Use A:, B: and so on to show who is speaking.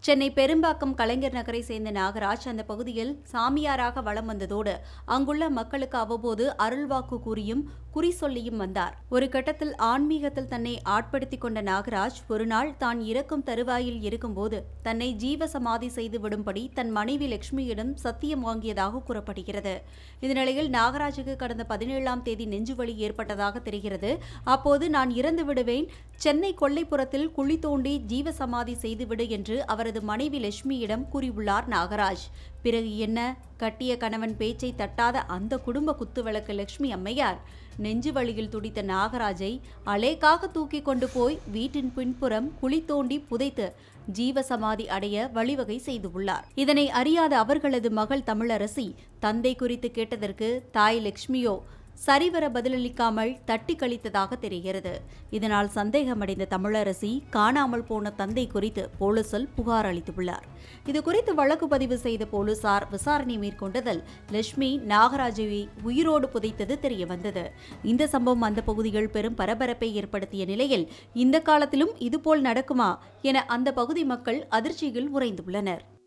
A: சென்னை பெரும்பாக்கம் கலைஞர் நகரை சேர்ந்த நாகராஜ் அந்த பகுதியில் சாமியாராக வலம் வந்ததோடு அங்குள்ள மக்களுக்கு அவ்வப்போது அருள்வாக்கு கூறியும் குறி சொல்லியும் வந்தார் ஒரு கட்டத்தில் ஆன்மீகத்தில் தன்னை ஆட்படுத்திக் கொண்ட நாகராஜ் ஒருநாள் தான் இறக்கும் தருவாயில் இருக்கும்போது தன்னை ஜீவ சமாதி செய்து விடும்படி தன் மனைவி லட்சுமியிடம் சத்தியம் வாங்கியதாக கூறப்படுகிறது இந்த நிலையில் நாகராஜுக்கு கடந்த பதினேழாம் தேதி நெஞ்சுவலி ஏற்பட்டதாக தெரிகிறது அப்போது நான் இறந்து விடுவேன் சென்னை கொல்லைப்புறத்தில் குழி தோண்டி ஜீவ சமாதி செய்துவிடு என்று அவரது மனைவி லட்சுமியிடம் கூறியுள்ளார் நாகராஜ் பிறகு என்ன கட்டிய கணவன் பேச்சை தட்டாத அந்த குடும்ப குத்துவிளக்கு லட்சுமி அம்மையார் நெஞ்சு வழியில் துடித்த நாகராஜை அலேக்காக தூக்கி கொண்டு போய் வீட்டின் பின்புறம் குழி தோண்டி புதைத்து ஜீவசமாதி அடைய வழிவகை செய்துள்ளார் இதனை அறியாத அவர்களது மகள் தமிழரசி தந்தை குறித்து கேட்டதற்கு தாய் லட்சுமியோ சரிவர பதிலளிக்காமல் தட்டி கழித்ததாக தெரிகிறது இதனால் சந்தேகமடைந்த தமிழரசி காணாமல் போன தந்தை குறித்து போலீசில் புகார் அளித்துள்ளார் இது குறித்து வழக்கு பதிவு செய்த போலீசார் விசாரணை மேற்கொண்டதில் லட்சுமி நாகராஜை உயிரோடு புதைத்தது தெரியவந்தது இந்த சம்பவம் அந்த பகுதியில் பெரும் பரபரப்பை ஏற்படுத்திய நிலையில் இந்த காலத்திலும் இதுபோல் நடக்குமா என அந்த பகுதி மக்கள் அதிர்ச்சியில் உறைந்துள்ளனர்